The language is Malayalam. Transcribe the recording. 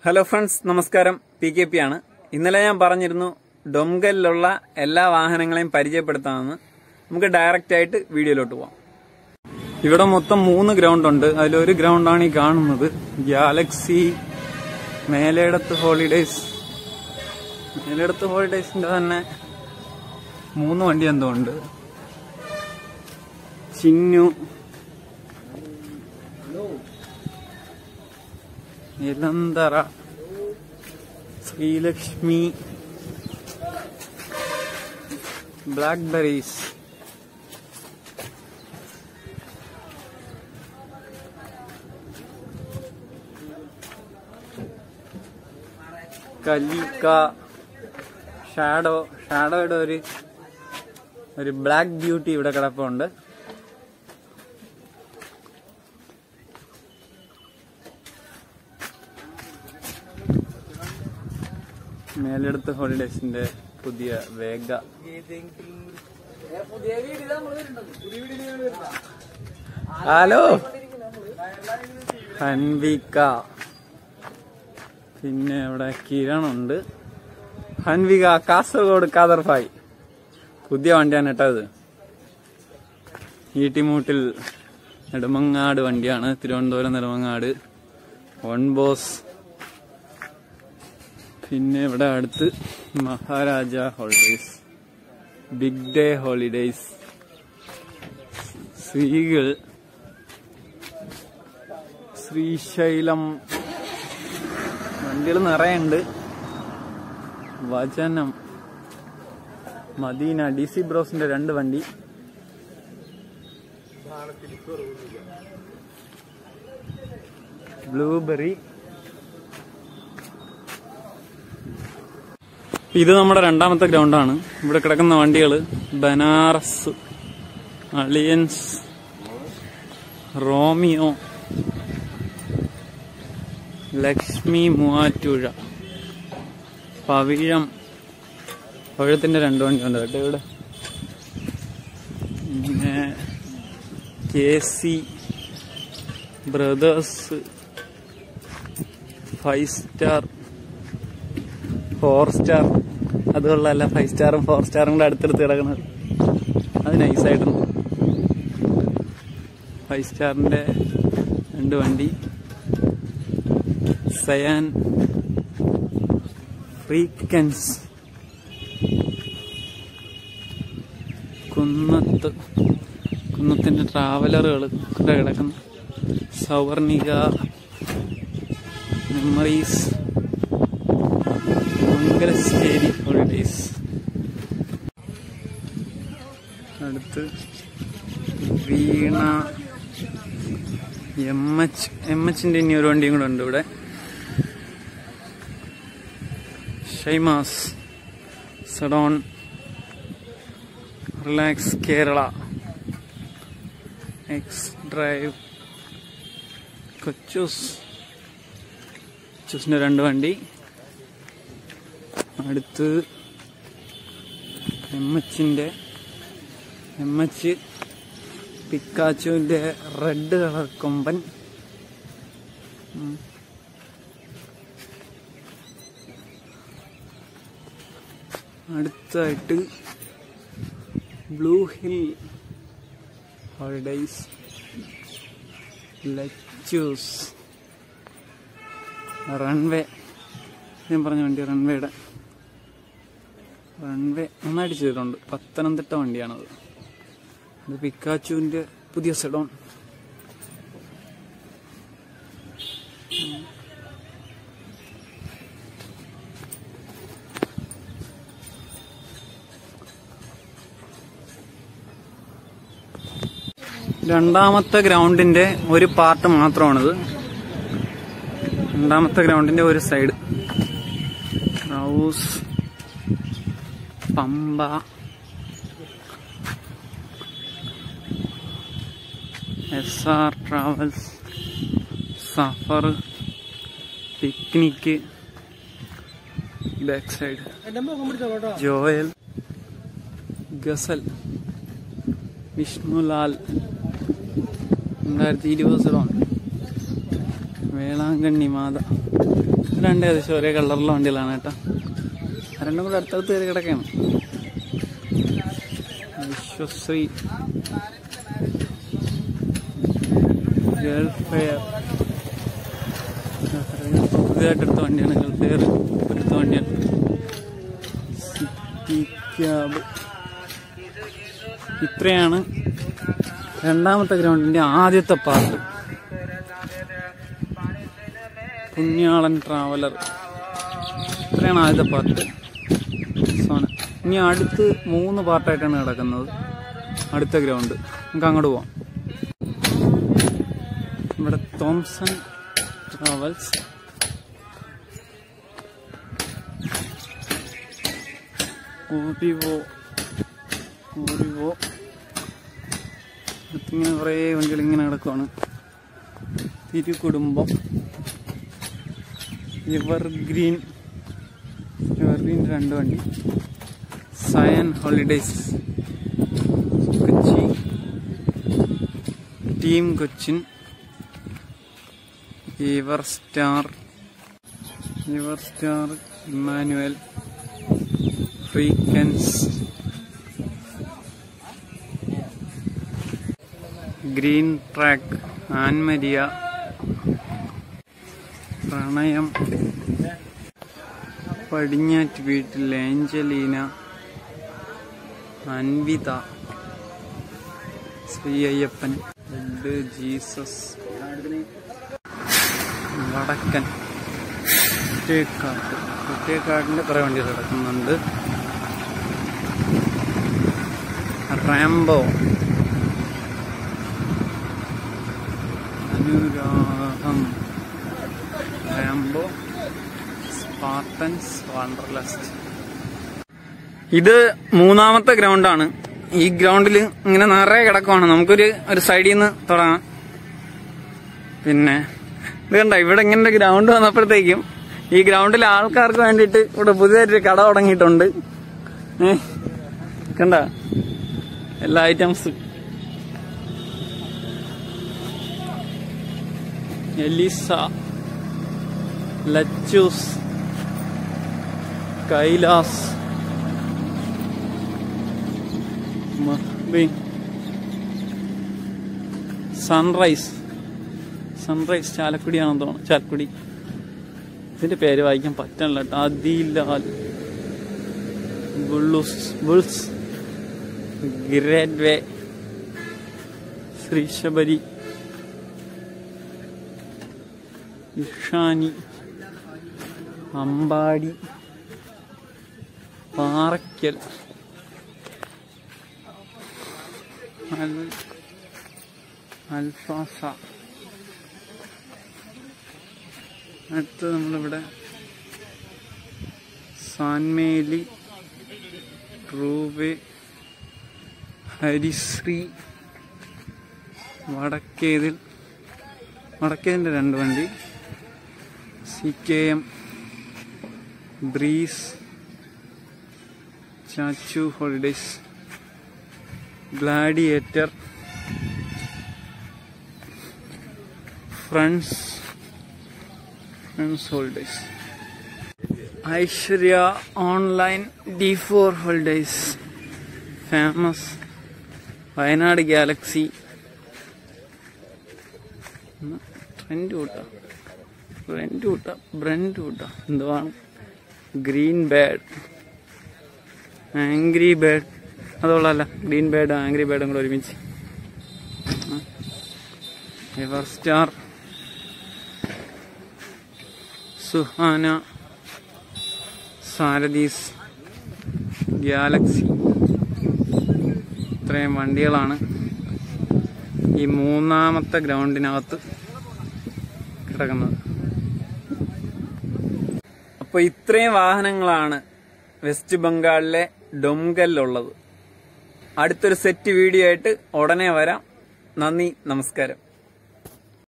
ഹലോ ഫ്രണ്ട്സ് നമസ്കാരം പി കെ പി ആണ് ഇന്നലെ ഞാൻ പറഞ്ഞിരുന്നു ഡൊംഗലിലുള്ള എല്ലാ വാഹനങ്ങളെയും പരിചയപ്പെടുത്താമെന്ന് നമുക്ക് ഡയറക്റ്റ് ആയിട്ട് വീഡിയോയിലോട്ട് പോവാം ഇവിടെ മൊത്തം മൂന്ന് ഗ്രൗണ്ട് ഉണ്ട് അതിലൊരു ഗ്രൗണ്ടാണ് ഈ കാണുന്നത് ഗാലക്സി മേലേടത്ത് ഹോളിഡേയ്സ് മേലേടത്ത് ഹോളിഡേയ്സിന്റെ തന്നെ മൂന്ന് വണ്ടി എന്തോ ഉണ്ട് ചിന്നു നിരന്തര ശ്രീലക്ഷ്മി ബ്ലാക്ക്ബെറീസ് കലിക്ക ഷാഡോ ഷാഡോയുടെ ഒരു ഒരു ബ്ലാക്ക് ബ്യൂട്ടി ഇവിടെ കിടപ്പുണ്ട് മേലെടുത്ത് ഹോളിഡേസിന്റെ പുതിയ വേഗ ഹലോ ഹൻവിക പിന്നെ ഇവിടെ കിരണുണ്ട് ഹൻവിക കാസർഗോഡ് കാദർഫായി പുതിയ വണ്ടിയാണ് കേട്ടോ ഇത് ഈട്ടിമൂട്ടിൽ നെടുമങ്ങാട് വണ്ടിയാണ് തിരുവനന്തപുരം നെടുമങ്ങാട് വൺ ബോസ് പിന്നെ ഇവിടെ അടുത്ത് Maharaja holidays big day holidays ശ്രീകൾ ശ്രീശൈലം വണ്ടികൾ നിറയുണ്ട് വചനം മദീന ഡി സി ബ്രോസിന്റെ രണ്ട് വണ്ടി ബ്ലൂബെറി ഇത് നമ്മുടെ രണ്ടാമത്തെ ഗ്രൗണ്ടാണ് ഇവിടെ കിടക്കുന്ന വണ്ടികൾ ബനാറസ് അലിയൻസ് റോമിയോ ലക്ഷ്മി മൂവാറ്റുഴ പവിഴം പവിഴത്തിന്റെ രണ്ട് വണ്ടിയുണ്ട് കേട്ടോ ഇവിടെ പിന്നെ K C brothers five star four star അതുകൊള്ളല്ല ഫൈവ് സ്റ്റാറും ഫോർ സ്റ്റാറും കൂടെ അടുത്തടുത്ത് കിടക്കുന്നത് അത് നൈസായിട്ടുണ്ട് ഫൈവ് സ്റ്റാറിന്റെ രണ്ട് വണ്ടി സയാൻ ഫ്രീക്കൻസ് കുന്നത്ത് കുന്നത്തിന്റെ ട്രാവലറുകൾ ഇവിടെ കിടക്കുന്നു സവർണിക മെമ്മറീസ് മംഗലശ്ശേരി ഹോളിഡേയ്സ് അടുത്ത് വീണ എം എച്ച് എം എച്ചിന്റെ ഇനി ഒരു വണ്ടിയും കൂടെ ഉണ്ട് ഇവിടെ ഷൈമാസ് സഡോൺ relax Kerala X drive Kochus കൊച്ചൂസിന്റെ രണ്ട് വണ്ടി അടുത്ത് എം എച്ചിന്റെ എം എച്ച് പിക്കാച്ചുവിന്റെ റെഡ് കളർ കൊമ്പൻ ഉം. അടുത്തായിട്ട് blue hill holidays Lachus runway ഞാൻ പറഞ്ഞ വണ്ടി റൺവേയുടെ റൺവേ നന്നായിട്ട് ചെയ്തിട്ടുണ്ട് പത്തനംതിട്ട വണ്ടിയാണത് അത് പിക്കാച്ചുവിന്റെ പുതിയ സെഡോൺ രണ്ടാമത്തെ ഗ്രൗണ്ടിന്റെ ഒരു പാർട്ട് മാത്രമാണിത് രണ്ടാമത്തെ ഗ്രൗണ്ടിന്റെ ഒരു side house Pampa S R travels Safar picnic back side Joel Ghazal Vishnulal രണ്ടായിരത്തി ഇരുപത് സലോൺ വേളാങ്കണ്ണി മാത രണ്ട് ഏകദേശം ഒരേ കളറിലുള്ള വണ്ടികളാണ് കേട്ടോ ആ രണ്ടും കൂടെ അടുത്തടുത്ത് കയറി കിടക്കുകയാണ് വിശ്വശ്രീ ഗൾഫെയർ പുതിയതായിട്ട് എടുത്ത വണ്ടിയാണ് ഗൾഫെയർ എടുത്ത വണ്ടിയാണ് സിറ്റി ക്യാബ് ഇത്രയാണ് രണ്ടാമത്തെ ഗ്രൗണ്ടിന്റെ ആദ്യത്തെ പാർട്ട് പുണ്യാളൻ ട്രാവലർ ഇത്രയാണ് ആദ്യത്തെ പാർട്ട് സോന ഇനി അടുത്ത് മൂന്ന് പാർട്ടായിട്ടാണ് കിടക്കുന്നത് അടുത്ത ഗ്രൗണ്ട് നമുക്ക് അങ്ങോട്ട് പോവാം ഇവിടെ തോംസൺ ട്രാവൽസ് ഓറിവോ ഓറിവോ അടുത്തിങ്ങനെ കുറേ വണ്ടികൾ ഇങ്ങനെ കിടക്കുവാണ് തിരുകുടുംബം എവർഗ്രീൻ എവർഗ്രീൻ രണ്ട് വണ്ടി Zion holidays Kochi team Cochin ഇവർ സ്റ്റാർ ഇവർ സ്റ്റാർ ഇമ്മാനുവൽ ഫ്രീക്കൻസ് ഗ്രീൻ ട്രാക്ക് ആൻമരിയ പ്രണയം പടിഞ്ഞാറ്റ് വീട്ടിൽ Angelina Anvitha Sree Ayyappan red Jesus Vadakkan Kuttekkattu കുറ്റേക്കാട്ടിന്റെ കുറെ വണ്ടികൾ കിടക്കുന്നുണ്ട് റാംബോ അനുരാഗം റാംബോ സ്പാർട്ടൻസ് വണ്ടർലസ്റ്റ് ഇത് മൂന്നാമത്തെ ഗ്രൗണ്ടാണ് ഈ ഗ്രൗണ്ടിൽ ഇങ്ങനെ നിറയെ കിടക്കുവാണ് നമുക്കൊരു ഒരു സൈഡിൽ നിന്ന് തുടങ്ങാം പിന്നെ ഇത് കണ്ട ഇവിടെ ഇങ്ങനെ ഗ്രൗണ്ട് വന്നപ്പോഴത്തേക്കും ഈ ഗ്രൗണ്ടിൽ ആൾക്കാർക്ക് വേണ്ടിയിട്ട് ഇവിടെ പുതിയതായിട്ടൊരു കട തുടങ്ങിയിട്ടുണ്ട് ഏ കണ്ട എല്ലാ ഐറ്റംസ് എലിസ ലച്ചൂസ് കൈലാസ് മഹ്ബി സൺറൈസ് സൺറൈസ് ചാലക്കുടിയാണെന്ന് തോന്നുന്നു ചാലക്കുടി ഇതിന്റെ പേര് വായിക്കാൻ പറ്റണില്ല കേട്ടോ അതിലാൽ ബുള്ളുസ് bulls great way Sreesabari Ishani Ambadi Parakkal അൽ- അൽഫാസ അടുത്ത് നമ്മളിവിടെ സാൻമേലി റൂബെ ഹരിശ്രീ വടക്കേതിൽ വടക്കേതിൻ്റെ രണ്ട് വണ്ടി C K M breeze Chachu holidays gladiator friends friends holidays Aishwarya online D four holidays famous Wayanad galaxy trend കൂട്ട ട്രെൻഡ് കൂട്ട ബ്രെൻഡ് കൂട്ട എന്തുവാണ് ഗ്രീൻ ബേഡ് ആംഗ്രി ബേഡ് അതുള്ളല്ല ഗ്രീൻ ബേഡും ആംഗ്രി ബേഡും കൂടെ ഒരുമിച്ച് എവർ സ്റ്റാർ സുഹാന സാരഥീസ് ഗാലക്സി ഇത്രയും വണ്ടികളാണ് ഈ മൂന്നാമത്തെ ഗ്രൗണ്ടിനകത്ത് കിടക്കുന്നത് അപ്പോൾ ഇത്രയും വാഹനങ്ങളാണ് വെസ്റ്റ് ബംഗാളിലെ ഡൊംഗലിലുള്ളത് അടുത്തൊരു സെറ്റ് വീഡിയോ ആയിട്ട് ഉടനെ വരാം നന്ദി നമസ്കാരം